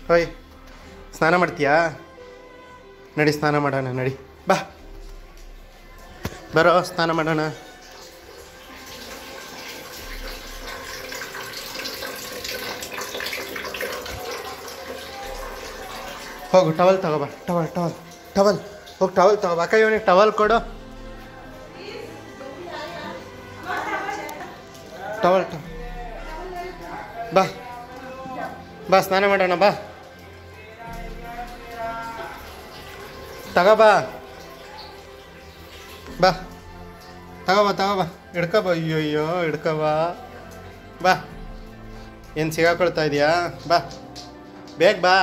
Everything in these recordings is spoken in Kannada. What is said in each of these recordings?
ಹೋಯ್ ಸ್ನಾನ ಮಾಡ್ತೀಯಾ ನಡಿ ಸ್ನಾನ ಮಾಡೋಣ ನಡಿ ಬಾ ಬರೋ ಸ್ನಾನ ಮಾಡೋಣ ಹೋಗು ಟವಲ್ ತಗೋಬಾ ಟವಲ್ ಟವಲ್ ಟವಲ್ ಹೋಗಿ ಟವಲ್ ತಗೋಬಾ ಅಕ್ಕ ಇವನಿಗೆ ಟವಲ್ ಕೊಡು ಟವಲ್ ಟ ಬಾ ಬಾ ಸ್ನಾನ ಮಾಡೋಣ ಬಾ ತಗೋಬಾ ಬಾ ತಗೋಬಾ ತಗೋಬಾ ಹಿಡ್ಕೊಬಾ ಅಯ್ಯೋ ಅಯ್ಯೋ ಹಿಡ್ಕೊಬಾ ಬಾ ಏನು ಸಿಗಾಕೊಳ್ತಾ ಇದೆಯಾ ಬಾ ಬೇಗ ಬಾ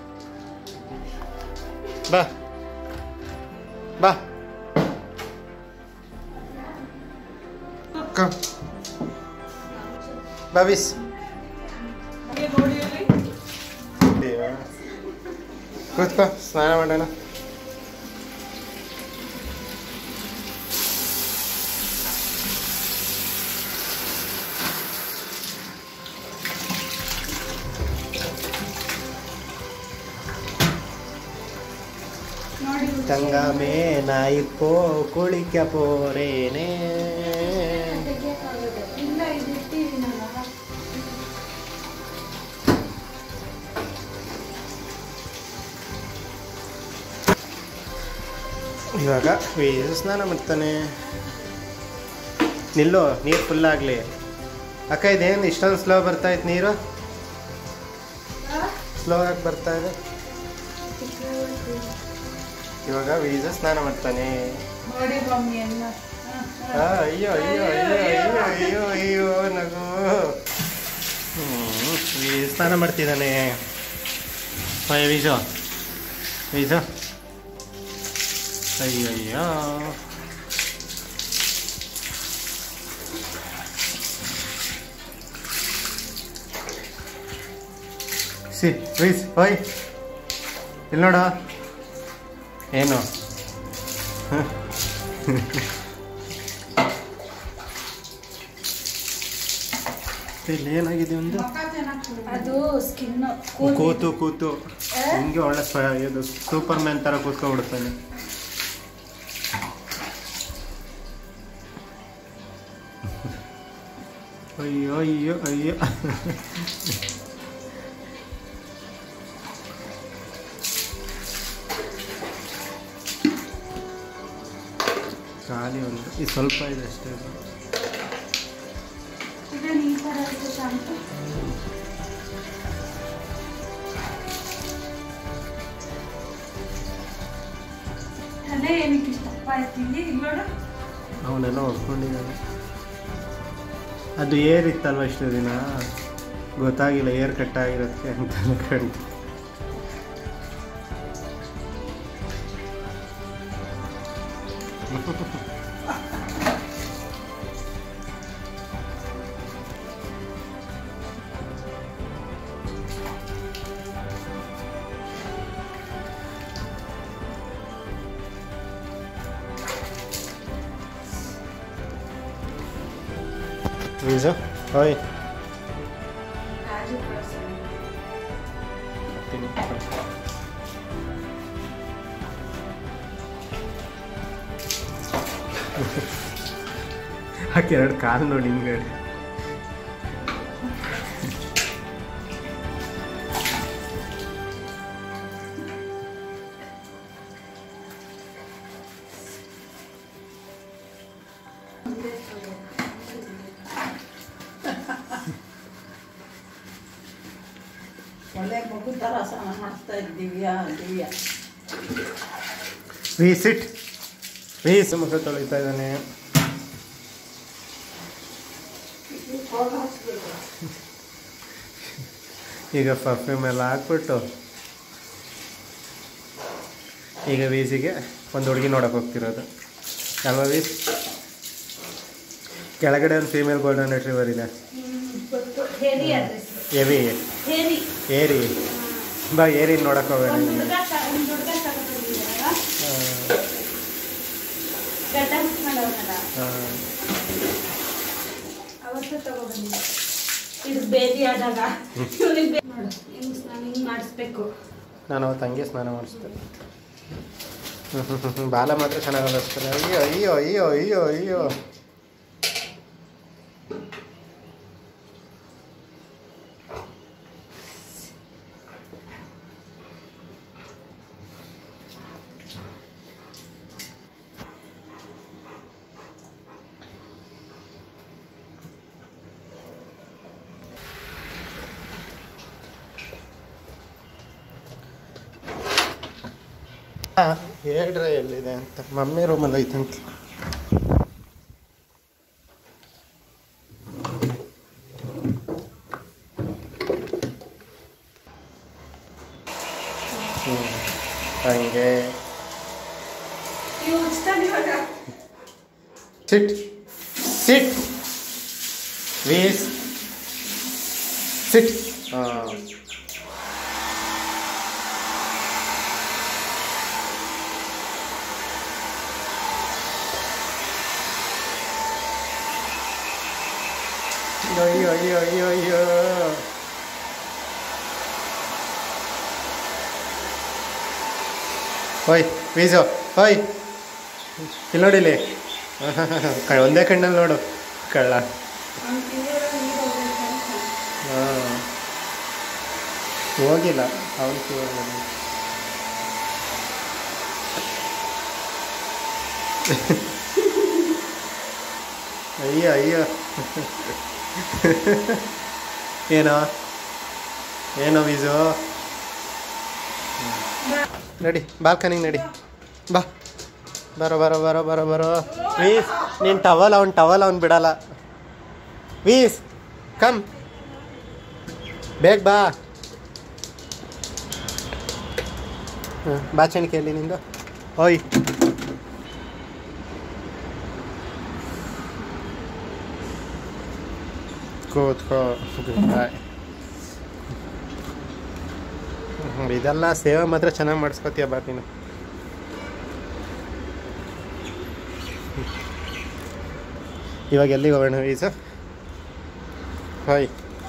ಬಾ ಬಾ ಕ ಬಾ ಬಿಸ್ ಕೂತ್ಕೋ ಸ್ನಾನ ಮಾಡೋಣ തങ്കമേ നായിപ്പോ കുളിക്ക പോരേനേ ಇಲ್ಲ ಇದು ಇಟ್ಟಿದ್ದೀನಲ್ಲ ಇವಾಗ ವೀಸ ಸ್ನಾನ ಮಾಡ್ತಾನೆ ನಿಲ್ಲು ನೀರು ಫುಲ್ ಆಗಲಿ ಅಕ್ಕ ಇದೇನು ಇಷ್ಟೊಂದು ಸ್ಲೋ ಬರ್ತಾ ಇತ್ತು ನೀರು ಸ್ಲೋ ಆಗಿ ಬರ್ತಾ ಇದೆ ಇವಾಗ ವೀಸ ಸ್ನಾನ ಮಾಡ್ತಾನೆ ನೋಡಿ ಮಮ್ಮಿ ಎಲ್ಲ ಆ, ಅಯ್ಯೋ ಅಯ್ಯೋ ಅಯ್ಯೋ ಅಯ್ಯೋ ಅಯ್ಯೋ ಅಯ್ಯೋ ನಗು ಹ್ಞೂ ವೀಸ ಸ್ನಾನ ಮಾಡ್ತಿದ್ದಾನೆ ಹೋಯ್ ವೀಸು ವೀಸು ಅಯ್ಯೋ ಅಯ್ಯೋ ಸಿ ವೀಸ್ ಹೋಯ್ ಇಲ್ಲಿ ನೋಡ ಏನು ಇಲ್ಲಿ ಏನಾಗಿದೆ ಒಂದು ಅದು ಸ್ಕಿನ್ ಕೂತು ಕೂತು ಹಿಂಗೆ ಒಳ್ಳೆ ಸ್ವ ಇದು ಸೂಪರ್ ಮ್ಯಾನ್ ಥರ ಕೂತ್ಕೊಂಡ್ಬಿಡ್ತಾನೆ ಅಯ್ಯೋ ಅಯ್ಯೋ ಅಯ್ಯೋ ಖಾಲಿ ಒಂದು ಇದು ಸ್ವಲ್ಪ ಇದೆ ಅಷ್ಟೇ ಇದು. ಇದನ್ನ ಈ ಥರ ಇರುತ್ತೆ ಶಾಂಪು ತಲೆ ಏನಕ್ಕೆ ಇಷ್ಟಪ್ಪ ಆಯ್ತಿಲ್ಲಿ ನೋಡು ಅವನೆಲ್ಲ ಹೊಡ್ಕೊಂಡಿದ್ದಾನೆ ಅದು ಏರ್ ಇತ್ತಲ್ವ ಇಷ್ಟು ದಿನ ಗೊತ್ತಾಗಿಲ್ಲ ಏರ್ ಕಟ್ ಆಗಿರೋದಕ್ಕೆ ಅಂತ ಅನ್ಕೊಂಡು ವೀಸಾ ಹಾಯ್ ಕಾಜು ಕಳ್ಸೋಣ. ಹಾಕಿ ಎರಡು ಕಾಲು ನೋಡಿ ಹಿಂದ್ಗಡೆ ಒಳ್ಳೆ ಮಗು ಥರ ಸ್ನಾನ ಮಾಡಿಸ್ತಾ ಇದ್ದೀವಿ ದಿವ್ಯ ವೀಸಿಟ್ ವೀಸ್ ಮುಖ ತೊಳಿತಾ ಇದ್ದಾನೆ ಈಗ ಪರ್ಫ್ಯೂಮ್ ಎಲ್ಲ ಹಾಕ್ಬಿಟ್ಟು ಈಗ ವೀಸಿಗೆ ಒಂದು ಹುಡುಗಿ ನೋಡಕ್ಕೆ ಹೋಗ್ತಿರೋದು ಅಲ್ವಾ ವೀಸ್ ಕೆಳಗಡೆ ಒಂದು ಫೀಮೇಲ್ ಗೋಲ್ಡನ್ ರಿಟ್ರೀವರ್ ಇದೆ ಹ್ಮ್, ಗೊತ್ತು ಹೇರಿ ಅಡ್ರೆಸ್ ಎವಿ ಹೇರಿ ಏರಿ ಬಾ ಏರಿ ನೋಡಕ್ಕೆ ಹೋಗೋಣ ಒಂದು ಹುಡುಗ ತ- ಒಂದು ಹುಡುಗ ತಗೊಂಡಿದ್ದಾರಲ್ಲ ಗಡ್ಡ ಮುಚ್ಕೊಂಡವನಲ್ಲ ಅವತ್ತು ತಗೊಬಂದಿದ್ದೆ ಇದು ಬೇದಿ ಆದಾಗ ಇವನಿಗೆ ನೋಡು ಹಿಂಗೆ ಸ್ನಾನ ಹಿಂಗೆ ಮಾಡಿಸ್ಬೇಕು ನಾನು ಅವತ್ತು ಹಂಗೆ ಸ್ನಾನ ಮಾಡಿಸ್ದೆ ಹ್ಮ್, ಹ್ಮ್, ಹ್ಮ್, ಹ್ಮ್. ಬಾಲ ಮಾತ್ರ ಚೆನ್ನಾಗಿ ಅನಿಸ್ತಾರೆ ಅಯ್ಯೋ ಅಯ್ಯೋ ಅಯ್ಯೋ ಅಯ್ಯೋ ಅಯ್ಯೋ ಆ, ಹೇಳ್ರೆ ಎಲ್ಲಿದೆ ಅಂತ ಮಮ್ಮಿ ರೂಮಲ್ಲಿ ಐತಂತೆ ಹ್ಮ್. ಹಂಗೆ ನೀವು ಉಚ್ತಾನೆ ಇವಾಗ ಸಿಟ್ ಸಿಟ್ ವೀಸ್ ಸಿಟ್ ಹಾಂ ಅಯ್ಯೋ ಅಯ್ಯೋ ಅಯ್ಯೋ ಅಯ್ಯೋ ಓಯ್ ವೀಸು ಓಯ್ ಇಲ್ಲಿ ನೋಡಿಲಿ ಕ ಒಂದೇ ಕಣ್ಣಲ್ಲಿ ನೋಡು ಕಳ್ಳ ಅವ್ನು ತಿಂದಿರೋ ನೀರು ಹೋಗ್ಬೇಕು ಅಂತ. ಹಾಂ ಹೋಗಿಲ್ಲ ಅವನು ಅಯ್ಯೋ ಅಯ್ಯೋ ಏನೋ ಏನೋ ವೀಸು ನಡಿ ಬಾಲ್ಕನಿಗೆ ನಡಿ ಬಾ ಬರೋ ಬರೋ ಬರೋ ಬರೋ ಬರೋ ವೀಸ್ ನೀನು ಟವಲ್ ಅವ್ನು ಟವಲ್ ಅವ್ನು ಬಿಡಲ್ಲ ವೀಸ್ ಕಮ್ ಬೇಗ ಬಾ ಹ್ಞೂ ಬಾಚಣಿಕೆಯಲ್ಲಿ ನಿಂದು ಓಯ್ ಕೂತ್ಕೋ ಬಾಯ್ ಇದೆಲ್ಲ ಸೇವೆ ಮಾತ್ರ ಚೆನ್ನಾಗಿ ಮಾಡಿಸ್ಕೊತೀಯ ಬಾ ನೀನು ಇವಾಗ ಎಲ್ಲಿಗೆ ಹೋಗೋಣ ವೀಸು ಹಾಯ್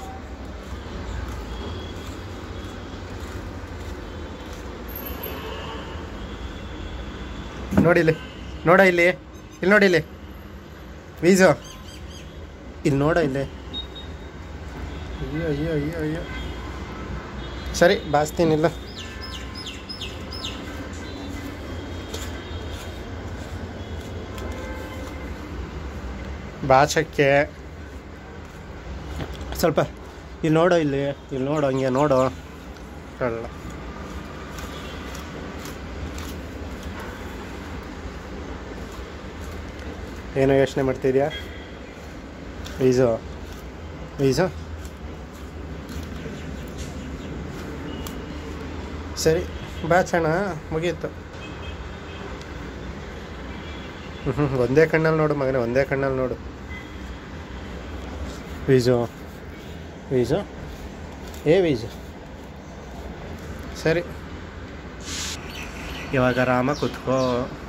ನೋಡಿ ಇಲ್ಲಿ ನೋಡ ಇಲ್ಲಿ ಇಲ್ಲಿ ನೋಡಿ ಇಲ್ಲಿ ವೀಸು ಇಲ್ಲಿ ನೋಡ ಇಲ್ಲಿ ಅಯ್ಯೋ ಅಯ್ಯೋ ಅಯ್ಯೋ ಅಯ್ಯೋ ಸರಿ ಬಾಸ್ತೀನಿಲ್ಲ ಬಾಚಕ್ಕೆ ಸ್ವಲ್ಪ ಇಲ್ಲಿ ನೋಡು ಇಲ್ಲಿ ಇಲ್ಲಿ ನೋಡು ಹಂಗೆ ನೋಡು ಕಳ್ಳ ಏನೋ ಯೋಚನೆ ಮಾಡ್ತಿದ್ಯಾ ವೀಸು ವೀಸು ಸರಿ ಬಾಚಣ ಮುಗೀತು ಹ್ಞೂ ಒಂದೇ ಕಣ್ಣಲ್ಲಿ ನೋಡು ಮಗನೇ ಒಂದೇ ಕಣ್ಣಲ್ಲಿ ನೋಡು ವೀಸು ವೀಸು ಏ ವೀಸು ಸರಿ ಇವಾಗ ಆರಾಮ ಕೂತ್ಕೋ